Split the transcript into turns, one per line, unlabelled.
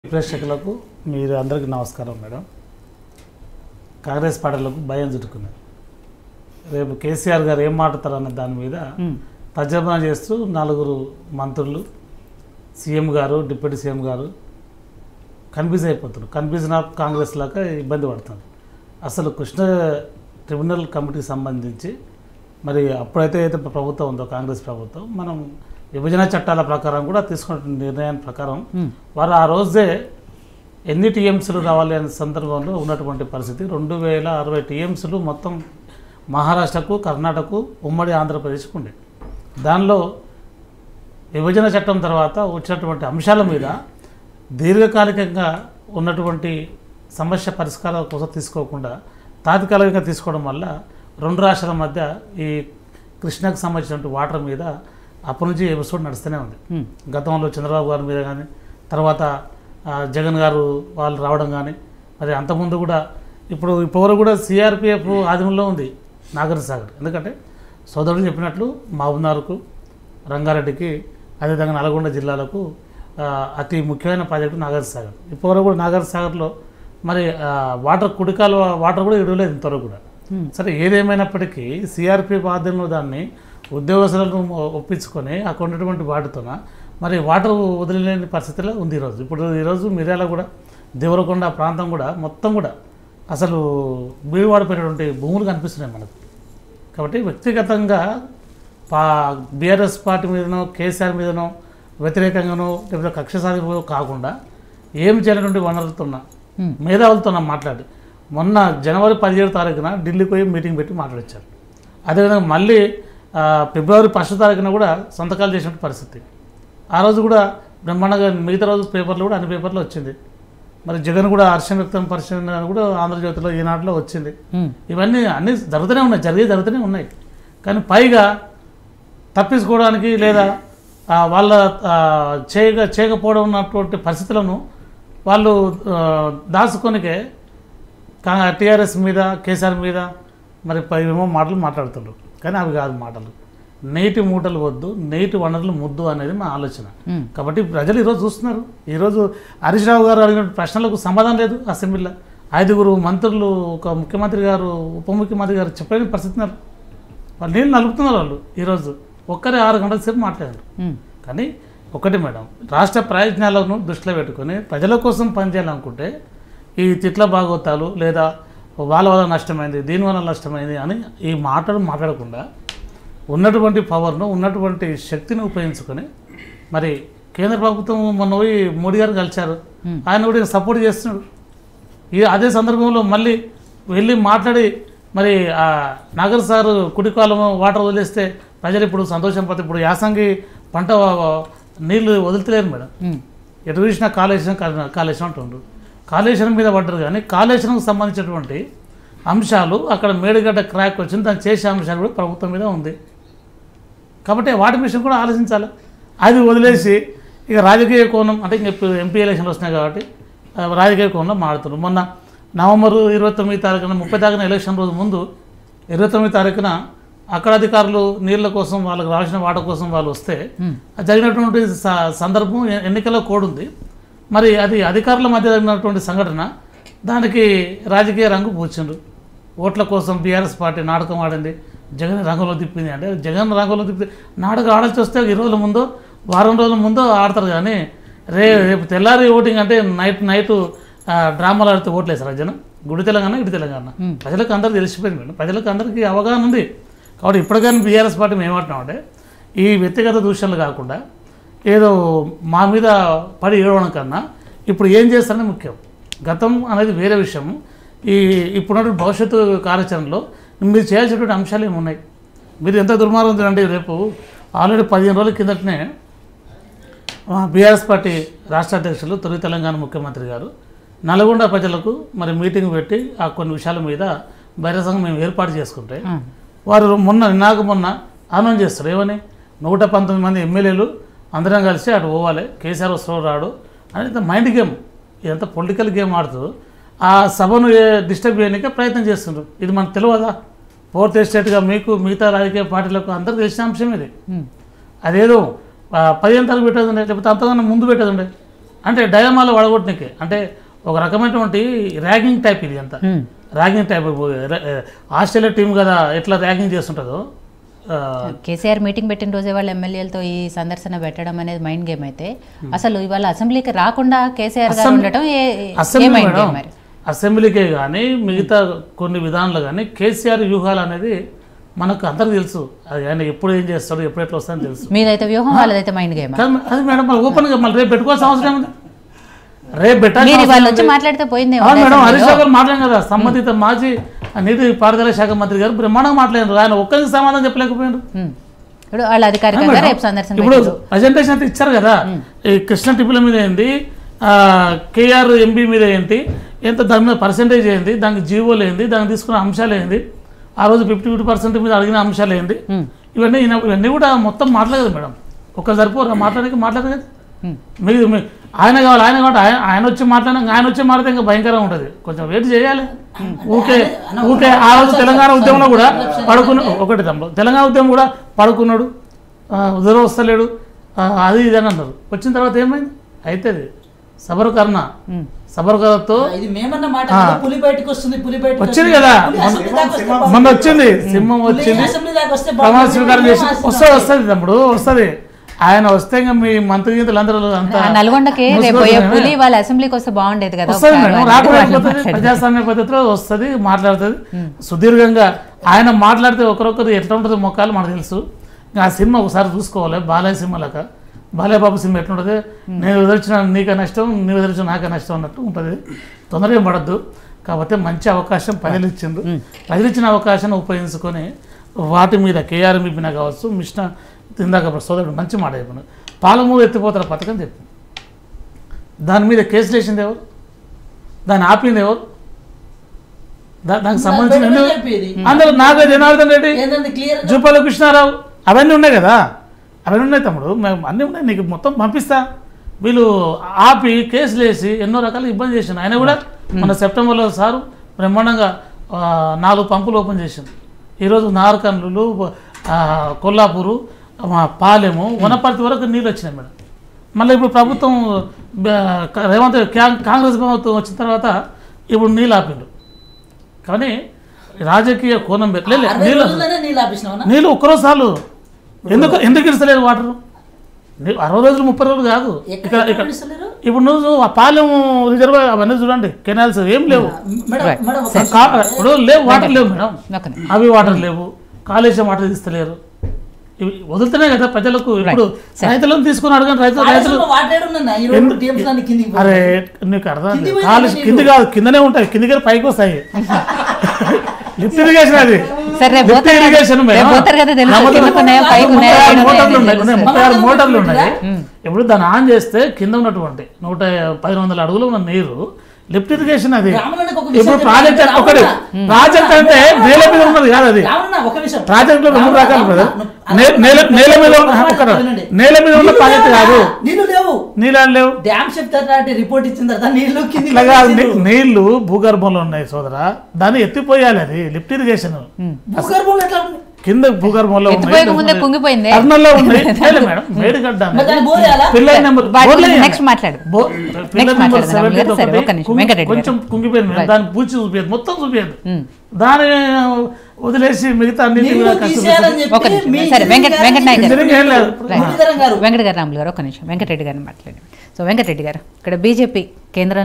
ప్రేక్షకులకు మీరు అందరికీ నమస్కారం మేడం కాంగ్రెస్ పార్టీలకు భయం చుట్టుకున్నది రేపు కేసీఆర్ గారు ఏం మాట్లాడతారన్న దాని మీద తర్జమా చేస్తూ నలుగురు మంత్రులు సీఎం గారు డిప్యూటీ సీఎం గారు కన్ఫ్యూజ్ అయిపోతున్నారు కన్ఫ్యూజన్ ఆఫ్ కాంగ్రెస్ లాగా ఇబ్బంది పడుతున్నారు అసలు కృష్ణ ట్రిబ్యునల్ కమిటీకి సంబంధించి మరి అప్పుడైతే అయితే ప్రభుత్వం ఉందో కాంగ్రెస్ ప్రభుత్వం మనం విభజన చట్టాల ప్రకారం కూడా తీసుకున్న నిర్ణయం ప్రకారం వారు ఆ రోజే ఎన్ని టీఎంసీలు రావాలి అనే సందర్భంలో ఉన్నటువంటి పరిస్థితి రెండు వేల అరవై టీఎంసీలు మొత్తం మహారాష్ట్రకు కర్ణాటకకు ఉమ్మడి ఆంధ్రప్రదేశ్కు ఉండే దానిలో విభజన చట్టం తర్వాత వచ్చినటువంటి అంశాల మీద దీర్ఘకాలికంగా ఉన్నటువంటి సమస్య పరిష్కారాల కోసం తీసుకోకుండా తాత్కాలికంగా తీసుకోవడం వల్ల రెండు రాష్ట్రాల మధ్య ఈ కృష్ణకు సంబంధించినటువంటి వాటర్ మీద అప్పటి నుంచి ఎపిసోడ్ నడుస్తూనే ఉంది గతంలో చంద్రబాబు గారి మీద కానీ తర్వాత ఆ, జగన్ గారు వాళ్ళు రావడం కానీ మరి అంతకుముందు కూడా ఇప్పుడు ఇప్పుడు కూడా సిఆర్పిఎఫ్ ఆధీనంలో ఉంది నాగర్ సాగర్ ఎందుకంటే సోదరుడు చెప్పినట్లు మహబూబ్నగర్కు రంగారెడ్డికి అదేవిధంగా నల్గొండ జిల్లాలకు ఆ, అతి ముఖ్యమైన ప్రాజెక్టు నాగర్ సాగర్ ఇప్పటివరకు కూడా నాగర్ సాగర్లో మరి ఆ, వాటర్ కుడికాల వాటర్ కూడా ఇడవలేదు ఇంతవరకు కూడా సరే ఏదేమైనప్పటికీ సిఆర్పిఎఫ్ ఆధ్వర్యంలో దాన్ని ఉద్యోగస్తులను ఒప్పించుకొని అక్కడ ఉన్నటువంటి వాటితోన మరి వాటర్ వదిలేని పరిస్థితిలో ఉంది ఈరోజు ఇప్పుడు ఈరోజు మిర్యాల కూడా దేవరకొండ ప్రాంతం కూడా మొత్తం కూడా అసలు బీడువాడిపోయినటువంటి భూములు కనిపిస్తున్నాయి మనకు కాబట్టి వ్యక్తిగతంగా పా బీఆర్ఎస్ పార్టీ మీదనో కేసీఆర్ మీదనో వ్యతిరేకంగానో లేకపోతే కక్ష సాధింపు కాకుండా ఏం చేయనటువంటి వనరులతోన మేధావులతో మాట్లాడి మొన్న జనవరి పదిహేడు తారీఖున ఢిల్లీకి పోయి మీటింగ్ పెట్టి మాట్లాడించారు అదేవిధంగా మళ్ళీ ఆ, ఫిబ్రవరి ఫస్ట్ తారీఖున కూడా సంతకాలు చేసిన పరిస్థితి ఆ రోజు కూడా బ్రహ్మాండంగా మిగతా రోజు పేపర్లు కూడా అన్ని పేపర్లు వచ్చింది మరి జగన్ కూడా హర్షం వ్యక్తం పరిశీలన కూడా ఆంధ్రజ్యోతిలో ఈనాటిలో వచ్చింది ఇవన్నీ అన్నీ జరుగుతూనే ఉన్నాయి జరిగే జరుగుతూనే ఉన్నాయి కానీ పైగా తప్పించుకోవడానికి లేదా ఆ, వాళ్ళ ఆ, చేయక చేయకపోవడం ఉన్నటువంటి పరిస్థితులను వాళ్ళు ఆ, దాచుకొనికే టీఆర్ఎస్ మీద కేసీఆర్ మీద మరి పై ఏమో మాటలు మాట్లాడుతుండ్రు కానీ అవి కాదు మాటలు నేటి మూటలు వద్దు నేటి వనరులు ముద్దు అనేది మా ఆలోచన కాబట్టి ప్రజలు ఈరోజు చూస్తున్నారు ఈరోజు హరీష్ రావు గారు అడిగిన ప్రశ్నలకు సమాధానం లేదు అసెంబ్లీలో ఐదుగురు మంత్రులు ఒక ముఖ్యమంత్రి గారు ఉప ముఖ్యమంత్రి గారు చెప్పలేని పరిస్థితి ఉన్నారు వాళ్ళు నీళ్ళు నలుపుతున్నారు వాళ్ళు ఈరోజు ఒక్కరే ఆరు గంటల సేపు మాట్లాడారు కానీ ఒకటి మేడం రాష్ట్ర ప్రయోజనాలను దృష్టిలో పెట్టుకొని ప్రజల కోసం పనిచేయాలనుకుంటే ఈ తిట్ల భాగవతాలు లేదా వాళ్ళ వల్ల నష్టమైంది దీని వల్ల నష్టమైంది అని ఈ మాటలు మాట్లాడకుండా ఉన్నటువంటి పవర్ను ఉన్నటువంటి శక్తిని ఉపయోగించుకొని మరి కేంద్ర ప్రభుత్వం మొన్న పోయి మోడీ గారు కలిశారు ఆయన కూడా సపోర్ట్ చేస్తున్నాడు ఈ అదే సందర్భంలో మళ్ళీ వెళ్ళి మాట్లాడి మరి ఆ నాగర్ సార్ కుడికాలం వాటర్ వదిలేస్తే ప్రజలు ఇప్పుడు సంతోషం పడితే ఇప్పుడు యాసంగి పంట నీళ్లు వదులుతలేరు మేడం ఎటు చూసినా కాళేశ్వరం కా- కాళేశ్వరం అంటుండ్రు కాళేశ్వరం మీద పడ్డారు కానీ కాళేశ్వరంకి సంబంధించినటువంటి అంశాలు అక్కడ మేడిగడ్డ క్రాక్ వచ్చింది దాన్ని చేసే అంశాలు కూడా ప్రభుత్వం మీద ఉంది కాబట్టి వాటి విషయం కూడా ఆలోచించాలి అది వదిలేసి ఇక రాజకీయ కోణం అంటే ఇంక ఇప్పుడు ఎంపీ ఎలక్షన్లు వస్తున్నాయి కాబట్టి ఆ, రాజకీయ కోణంలో మారుతున్నారు మొన్న నవంబర్ ఇరవై తొమ్మిది తారీఖున ముప్పై తారీఖున ఎలక్షన్ రోజు ముందు ఇరవై తొమ్మిది తారీఖున అక్కడ అధికారులు నీళ్ళ కోసం వాళ్ళకి రావాల్సిన వాటర్ కోసం వాళ్ళు వస్తే ఆ జరిగినటువంటి స- సందర్భం ఎ- ఎన్నికల కోడ్ ఉంది మరి అది అధికారుల మధ్య జరిగినటువంటి సంఘటన దానికి రాజకీయ రంగు పూచిండ్రు ఓట్ల కోసం బీఆర్ఎస్ పార్టీ నాటకం ఆడింది జగన్ రంగంలో తిప్పింది అంటే జగన్ రంగంలో తిప్పి నాటకం ఆడాల్సి వస్తే ఇరవై రోజుల ముందో వారం రోజుల ముందో ఆడతారు కానీ రే రేపు తెల్లారి ఓటింగ్ అంటే నైట్ నైట్ ఆ, డ్రామాలు ఆడితే ఓట్లు వేస్తారు జనం గుడి తెలంగాణ ఇటు తెలంగాణ ప్రజలకు అందరికీ తెలిసిపోయింది మేడం ప్రజలకు అందరికీ అవగాహన ఉంది కాబట్టి ఇప్పటికైనా బీఆర్ఎస్ పార్టీ మేము ఏమంటున్నామంటే ఈ వ్యక్తిగత దూషణలు కాకుండా ఏదో మా మీద పడి ఏడవడం కన్నా ఇప్పుడు ఏం చేస్తారని ముఖ్యం గతం అనేది వేరే విషయం ఈ ఇప్పుడున్న భవిష్యత్తు కార్యాచరణలో మీరు చేయాల్సినటువంటి అంశాలు ఏమి ఉన్నాయి మీరు ఎంత దుర్మార్గం చూడండి రేపు ఆల్రెడీ పదిహేను రోజుల కిందటనే బీఆర్ఎస్ పార్టీ రాష్ట్ర అధ్యక్షులు తొలి తెలంగాణ ముఖ్యమంత్రి గారు నల్గొండ ప్రజలకు మరి మీటింగ్ పెట్టి ఆ కొన్ని విషయాల మీద బహిరంగ మేము ఏర్పాటు చేసుకుంటే వారు మొన్న నిన్నాక మొన్న అనౌన్స్ చేస్తారు ఏమని నూట పంతొమ్మిది మంది ఎమ్మెల్యేలు అందరం కలిసి అటు పోవాలి కేసీఆర్ వస్తాడు రాడు అనేది మైండ్ గేమ్ ఇదంతా పొలిటికల్ గేమ్ ఆడుతూ ఆ సభను డిస్టర్బ్ చేయడానికి ప్రయత్నం చేస్తుండ్రు ఇది మనకు తెలియదా ఫోర్త్ ఎస్టేట్గా మీకు మిగతా రాజకీయ పార్టీలకు అందరికీ తెలిసిన అంశం ఇది అదేదో ఆ, పదిహేను తారీఖు పెట్టేది ఉండే లేకపోతే అంతకన్నా ముందు పెట్టేది ఉండే అంటే డైలమాలో వడగొట్టనికే అంటే ఒక రకమైనటువంటి ర్యాగింగ్ టైప్ ఇది అంతా
ఉమ్.
ర్యాగింగ్ టైప్ ర- ఆస్ట్రేలియా టీం కదా ఎట్లా ర్యాగింగ్ చేస్తుంటుందో ఆ,
కేసీఆర్ మీటింగ్ పెట్టిన రోజే వాళ్ళ ఎమ్మెల్యేలతో ఈ సందర్శన పెట్టడం అనేది మైండ్ గేమ్ అయితే అసలు ఇవాళ అసెంబ్లీకి రాకుండా కేసీఆర్ గారు ఉండటం ఏ ఏ
అసెంబ్లీ
మైండ్
మేడం
గేమ్ మరి
అసెంబ్లీకే కానీ మిగతా కొన్ని విధానాలు కానీ కేసీఆర్ వ్యూహాలు అనేది మనకు అందరికి తెలుసు అది ఆయన ఎప్పుడు ఏం చేస్తాడు ఎప్పుడు ఎట్లా వస్తాడని తెలుసు
మీదైతే వ్యూహం వాళ్ళదైతే మైండ్ గేమ్
కానీ అది మేడం మరి ఓపెన్గా మళ్ళీ రేపు పెట్టుకోవాల్సిన అవసరం ఉంది రేపు పెట్టాల్సిన
మీరు
అవసరం
వాళ్ళు
ఉంది.
వచ్చి మాట్లాడితే పోయిందే
అవును మేడం హరీష్ రావు గారు మాట్లాడాం కదా సంబంధిత మాజీ నీటి పారుదల శాఖ మంత్రి గారు బ్రహ్మాండంగా మాట్లాడారు ఆయన ఒక్కరికి సమాధానం చెప్పలేకపోయారు
ఇప్పుడు వాళ్ళు అధికారికంగా రేపు సందర్శన
ఇప్పుడు
పెట్టారు.
ప్రజెంటేషన్ అయితే ఇచ్చారు కదా ఈ కృష్ణ టిప్పుల మీద ఏంటి కేఆర్ ఎంబీ మీద ఏంటి ఎంత దాని మీద పర్సంటేజ్ ఏంటి దానికి జీవోలు ఏంటి దానికి తీసుకున్న అంశాలు ఏంటి ఆ రోజు ఫిఫ్టీ ఫిఫ్టీ పర్సెంట్ మీద అడిగిన అంశాలు ఏంటి
ఉమ్.
ఇవన్నీ ఈయన- ఇవన్నీ కూడా మొత్తం మాట్లాడదు మేడం ఒక్కరు సరిపోరు మాట్లాడడానికి మాట్లాడదు కదా
ఉమ్.
మీరు మీ- ఆయన కావాలి ఆయన కావాలి ఆయన ఆయన వచ్చి మాట్లాడినా ఆయన వచ్చి మాట్లాడితే ఇంకా భయంకరంగా ఉంటుంది కొంచెం వెయిట్ చేయాలి ఊకే ఊకే ఆ రోజు తెలంగాణ ఉద్యమంలో కూడా పడుకున్న ఒకటి తమ్ముడు తెలంగాణ ఉద్యమం కూడా పడుకున్నాడు ఆ, ఉదయం వస్తలేడు ఆ, అది ఇది అని అన్నారు వచ్చిన తర్వాత ఏమైంది అవుతుంది సబరుకర్ణ
ఉమ్.
సబరుకర్ణతో
ఇది మేమన్న మాట కదా, పులి బయటకు వస్తుంది పులి బయటకు
వచ్చింది
వస్తుంది.
కదా
పులి
మొన్న-
అసెంబ్లీ దాకా వస్తే బాగుంటుంది.
మొన్న వచ్చింది సింహం
పులి
వచ్చింది
అసెంబ్లీ దాకా వస్తే
ప్రమాణ
బాగుంటుంది.
స్వీకారం చేసి
మేము
వస్తుంది వస్తుంది తమ్ముడు వస్తుంది ఆయన వస్తే ఇంకా మీ మంత్రి గీతలు అందరూ అంతా
ఆ నల్గొండకి రేపు పోయే పులి వాళ్ళ అసెంబ్లీకి వస్తే బాగుండేది కదా
వస్తుంది
ఒకసారి
మేడం
వాళ్ళు
రాకపోతే
మాట్లాడారు.
ప్రజాస్వామ్య పద్ధతిలో వస్తుంది మాట్లాడుతుంది సుదీర్ఘంగా ఆయన మాట్లాడితే ఒకరొకరు ఎట్లా ఉంటుందో మొక్కలు మనకు తెలుసు ఇంకా ఆ సినిమా ఒకసారి చూసుకోవాలి బాలయ్య సినిమా లాగా బాలయ్య బాబు సినిమా ఎట్లుంటుంది నేను ఎదుర్చిన నీకే నష్టం నీవు ఎదుర్చిన నాకే నష్టం అన్నట్టు ఉంటుంది తొందరగా ఏం పడద్దు కాకపోతే మంచి అవకాశం ప్రజలు ఇచ్చిండ్రు ప్రజలు ఇచ్చిన అవకాశాన్ని ఉపయోగించుకొని వాటి మీద కేఆర్ మీద కావచ్చు మిషన్ ఇందాక సోదరుడు మంచి మాట చెప్పాను పాలమూరు ఎత్తిపోతార పథకం చెప్పు దాని మీద కేసులు వేసింది ఎవరు దాన్ని ఆపింది ఎవరు దా- దానికి సంబంధించిన
బయట
ఎన్ని-
చెప్పేది.
అందరూ నాగ జనార్దన్ రెడ్డి
ఏంటంటే క్లియర్
జూపాల కృష్ణారావు అవన్నీ ఉన్నాయి కదా అవన్నీ ఉన్నాయి తమ్ముడు మేము అన్నీ ఉన్నాయి నీకు మొత్తం పంపిస్తా వీళ్ళు ఆపి కేసులు వేసి ఎన్నో రకాల ఇబ్బంది చేసిండు ఆయన కూడా మన సెప్టెంబర్లో సారు బ్రహ్మాండంగా ఆ, నాలుగు పంపులు ఓపెన్ చేసిండు ఈరోజు నార్కన్లు ఆ, కొల్లాపూరు మా పాలెము వనపర్తి వరకు నీళ్ళు వచ్చినాయి మేడం మళ్ళీ ఇప్పుడు ప్రభుత్వం బ- రేవంత్ క్యా- కాంగ్రెస్ ప్రభుత్వం వచ్చిన తర్వాత ఇప్పుడు నీళ్ళు ఆపిండు కానీ రాజకీయ కోణం పెట్టి లే, లే,
అరవై
నీళ్ళు
రోజుల్లోనే నీళ్ళు ఆపేసినావా
నీళ్ళు ఒక్కరోజు చాలు ఎందుకు ఎందుకు ఇస్తలేదు వాటర్ నీ- అరవై రోజులు ముప్పై రోజులు కాదు ఇక్కడ
ఎక్కడ
ఇక్కడ
ఇస్తలేరు?
ఇప్పుడు నువ్వు ఆ పాలెం రిజర్వ్ అవన్నీ చూడండి కెనాల్స్ ఏం లేవు
మేడం
Right.
మేడం ఒక
కా- ఇప్పుడు లేవు వాటర్ లేవు మేడం
ఒక నిమిషం.
అవి వాటర్ లేవు కాళేశ్వరం వాటర్ తీస్తలేరు ఇవి వదులుతూనే కదా ప్రజలకు ఇప్పుడు రైతులను తీసుకుని అడగండి రైతులు రైతులు
కాళేశ్వరంలో వాటర్ ఏడున్నా ఇరవై మూడు టీఎంసీ దాన్ని కిందికి పోయి.
అరే నీకు అర్థం
కిందికి
కాదు.
పోయి
కాలుష్య
నీళ్ళు.
కింది కాదు కిందనే ఉంటాయి కిందికి పైకి వస్తాయి లిఫ్ట్ ఇరిగేషన్ అది
సరే రేపు
లిఫ్ట్
పోతారు కదా-
ఇరిగేషన్ మేడం.
రేపు పోతారు కదా తెలుసు
లేకపోతే
కిందకు ఉన్నాయా పైకి
ముప్పై
ఉన్నాయా
ఆరు
ఏడు
మోటార్లు
ఉన్నాయా
ఉన్నాయి ఉన్నాయి,
తెలుసు.
ముప్పై ఆరు మోటార్లు ఉన్నాయి
ఉంటుందా?
ఇప్పుడు దాన్ని ఆన్ చేస్తే కింద ఉన్నటువంటి నూట పది వందల అడుగులు ఉన్న నీరు లిఫ్ట్ ఇరిగేషన్ అది
రామన్నకు ఒక విషయం
ఇప్పుడు
చెప్పాలి.
ప్రాజెక్ట్ అంటే ఒకటి
రామన్న.
ప్రాజెక్ట్ అంటే నేల మీద ఉన్నది కాదు అది
రామన్న ఒక విషయం
ప్రాజెక్ట్ లో రెండు
రామన్న,
రకాలు బ్రదర్
రామన్న,
నే- నేల నేల మీద ఉన్న
రామన్న,
ఒక
వినండి.
నేల మీద ఉన్న
నీళ్ళు
ప్రాజెక్ట్
లేవురా?
కాదు
నీళ్ళు లేవు
నీళ్ళు లేవు
డ్యామ్ చెప్తారంటే రిపోర్ట్ ఇచ్చిన తర్వాత నీళ్లు కింది
ఇట్లా కాదు, నీ- నీళ్లు భూగర్భంలో ఉన్నాయి సోదరా దాన్ని ఎత్తిపోయాలి అది లిఫ్ట్ ఇరిగేషన్
భూగర్భంలో ఎట్లా ఉంది
కింద భూగర్భంలో ఉన్నాయి
ఎత్తిపోయక ముందే కుంగిపోయిందే.
కర్నూల్లో ఉన్నాయి లేదు మేడం మేడిగడ్డ
మరి దాన్ని బోరేయాలా?
పిల్లర్ నెంబర్
వాటి
బోర్లే
గురించి
అయ్యాలి.
next మాట్లాడు.
బో- పిల్లర్
Next
నెంబర్
మాట్లాడదాం,
70
రాములు గారు. సరే,
ఒకటి
ఒక్క నిమిషం.
కుంగి-
వెంకటరెడ్డి
కొంచెం
గారు.
కుంగిపోయింది
Right.
దాన్ని పూచి చూపించదు మొత్తం చూపించదు
ఉమ్.
దాని వదిలేసి మిగతా అన్ని
నీళ్లు తీసేయాలని
ఒక
చెప్పి
నిమిషం
మీ
సరే వెంకట వెంకట నాయక్ గారు
ఇంజనీరింగ్ ఏం లేదు
Right.
మురళీధరన్ గారు
వెంకట గారు రాములు గారు ఒక నిమిషం వెంకటరెడ్డి గారిని మాట్లాడండి సో వెంకటరెడ్డి గారు ఇక్కడ బీజేపీ కేంద్ర